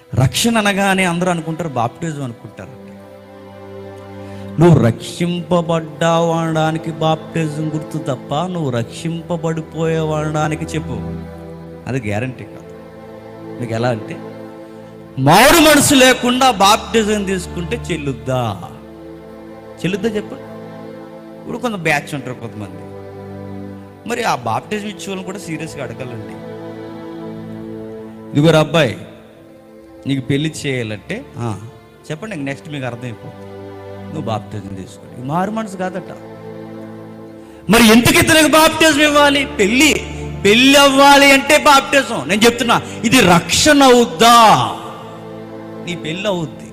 రక్షణ అనగానే అందరూ అనుకుంటారు బాప్టిజం అనుకుంటారు నువ్వు రక్షింపబడ్డావు అనడానికి బాప్టిజం గుర్తు తప్ప నువ్వు రక్షింపబడిపోయావు అనడానికి చెప్పు అది గ్యారంటీ కాదు నీకు ఎలా అంటే మారు మనసు లేకుండా బాప్టిజం తీసుకుంటే చెల్లుద్దా చెల్లుద్దా చెప్పండి ఇప్పుడు కొంత బ్యాచ్ ఉంటారు కొంతమంది మరి ఆ బాప్టిజం ఇచ్చే వాళ్ళని కూడా సీరియస్గా అడగాలండి ఇదిగోరు అబ్బాయి నీకు పెళ్లి చేయాలంటే ఆ, చెప్పండి ఇంక నెక్స్ట్ మీకు అర్థమైపోతుంది నువ్వు బాప్టిజం తీసుకోండి ఇది మారు మనసు కాదట మరి ఎందుకు ఇతనికి బాప్టిజం ఇవ్వాలి పెళ్ళి పెళ్ళి అవ్వాలి అంటే బాప్టిజం నేను చెప్తున్నా ఇది రక్షణ అవుద్దా నీ పెళ్ళి అవుద్ది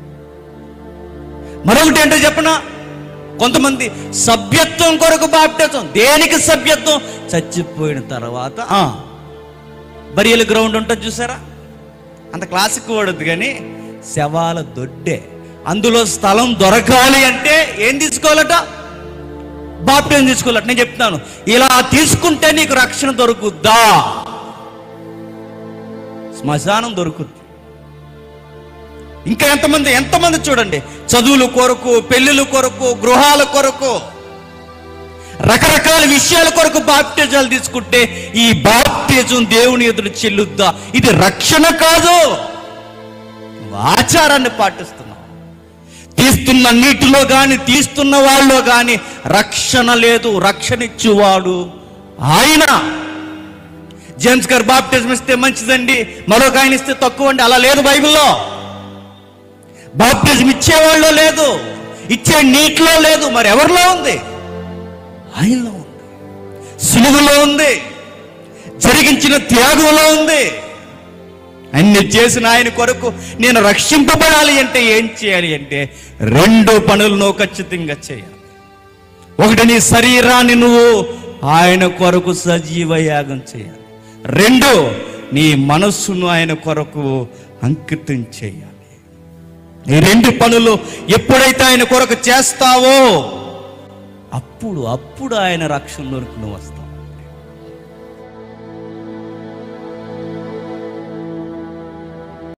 మరొకటి ఏంటో చెప్పనా కొంతమంది సభ్యత్వం కొరకు బాప్టిజం దేనికి సభ్యత్వం చచ్చిపోయిన తర్వాత ఆ, బరియల గ్రౌండ్ ఉంటుంది చూసారా అంత క్లాసిక్ వాడద్దు కానీ శవాల దొడ్డే అందులో స్థలం దొరకాలి అంటే ఏం తీసుకోవాలట బాప్టిజం తీసుకోవాలట నేను చెప్తున్నాను ఇలా తీసుకుంటే నీకు రక్షణ దొరుకుద్దా శ్మశానం దొరుకుద్ది ఇంకా ఎంతమంది ఎంతమంది చూడండి చదువుల కొరకు పెళ్ళిళ్ళ కొరకు గృహాల కొరకు రకరకాల విషయాల కొరకు బాప్టిజాలు తీసుకుంటే ఈ బాప్టిజం దేవుని ఎదురు చెల్లుద్దా ఇది రక్షణ కాదు నువ్వు ఆచారాన్ని పాటిస్తున్నావు తీస్తున్న నీటిలో గాని తీస్తున్న వాళ్ళలో గాని రక్షణ లేదు రక్షణ ఇచ్చేవాడు ఆయన జేమ్స్ గారు బాప్టిజం ఇస్తే మంచిదండి మరొక ఆయన ఇస్తే తక్కువ అండి అలా లేదు బైబిల్లో బాప్టిజం ఇచ్చేవాళ్ళు లేదు ఇచ్చే నీటిలో లేదు మరి ఎవరిలో ఉంది ఆయనలో ఉంది సులువులో ఉంది జరిగించిన త్యాగంలో ఉంది అన్ని చేసిన ఆయన కొరకు నేను రక్షింపబడాలి అంటే ఏం చేయాలి అంటే రెండు పనులను ఖచ్చితంగా చేయాలి ఒకటి నీ శరీరాన్ని నువ్వు ఆయన కొరకు సజీవ యాగం చేయాలి రెండు నీ మనస్సును ఆయన కొరకు అంకితం చేయాలి ఈ రెండు పనులు ఎప్పుడైతే ఆయన కొరకు చేస్తావో అప్పుడు అప్పుడు ఆయన రక్షణలోనికి నువ్వు వస్తావు